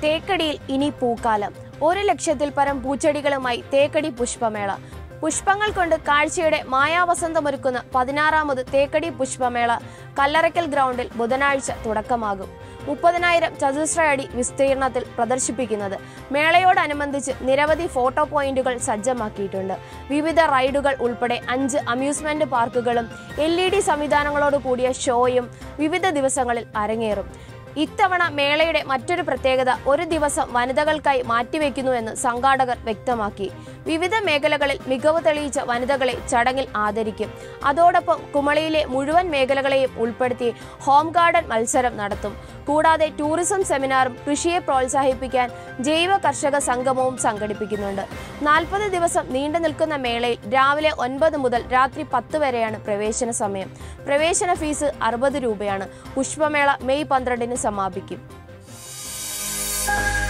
തേക്കടിയിൽ ഇനി പൂക്കാലം ഒരു ലക്ഷത്തിൽ പരം പൂച്ചെടികളുമായി തേക്കടി പുഷ്പമേള പുഷ്പങ്ങൾ കൊണ്ട് കാഴ്ചയുടെ മായാവസന്തമൊരുക്കുന്ന പതിനാറാമത് തേക്കടി പുഷ്പമേള കല്ലറയ്ക്കൽ ഗ്രൗണ്ടിൽ ബുധനാഴ്ച തുടക്കമാകും മുപ്പതിനായിരം ചതുശ്ര അടി വിസ്തീർണത്തിൽ പ്രദർശിപ്പിക്കുന്നത് മേളയോടനുബന്ധിച്ച് നിരവധി ഫോട്ടോ പോയിന്റുകൾ സജ്ജമാക്കിയിട്ടുണ്ട് വിവിധ റൈഡുകൾ ഉൾപ്പെടെ അഞ്ച് അമ്യൂസ്മെന്റ് പാർക്കുകളും എൽ ഇ ഡി സംവിധാനങ്ങളോട് കൂടിയ ഷോയും വിവിധ ദിവസങ്ങളിൽ അരങ്ങേറും ഇത്തവണ മേളയുടെ മറ്റൊരു പ്രത്യേകത ഒരു ദിവസം വനിതകൾക്കായി മാറ്റിവെക്കുന്നുവെന്ന് സംഘാടകർ വ്യക്തമാക്കി വിവിധ മേഖലകളിൽ മികവ് തെളിയിച്ച വനിതകളെ ചടങ്ങിൽ ആദരിക്കും അതോടൊപ്പം കുമളിയിലെ മുഴുവൻ മേഖലകളെയും ഉൾപ്പെടുത്തി ഹോം ഗാർഡൻ മത്സരം നടത്തും കൂടാതെ ടൂറിസം സെമിനാറും കൃഷിയെ പ്രോത്സാഹിപ്പിക്കാൻ ജൈവ കർഷക സംഗമവും സംഘടിപ്പിക്കുന്നുണ്ട് നാൽപ്പത് ദിവസം നീണ്ടു നിൽക്കുന്ന മേളയിൽ രാവിലെ ഒൻപത് മുതൽ രാത്രി പത്ത് വരെയാണ് പ്രവേശന സമയം പ്രവേശന ഫീസ് അറുപത് രൂപയാണ് പുഷ്പമേള മെയ് പന്ത്രണ്ടിന് സമാപിക്കും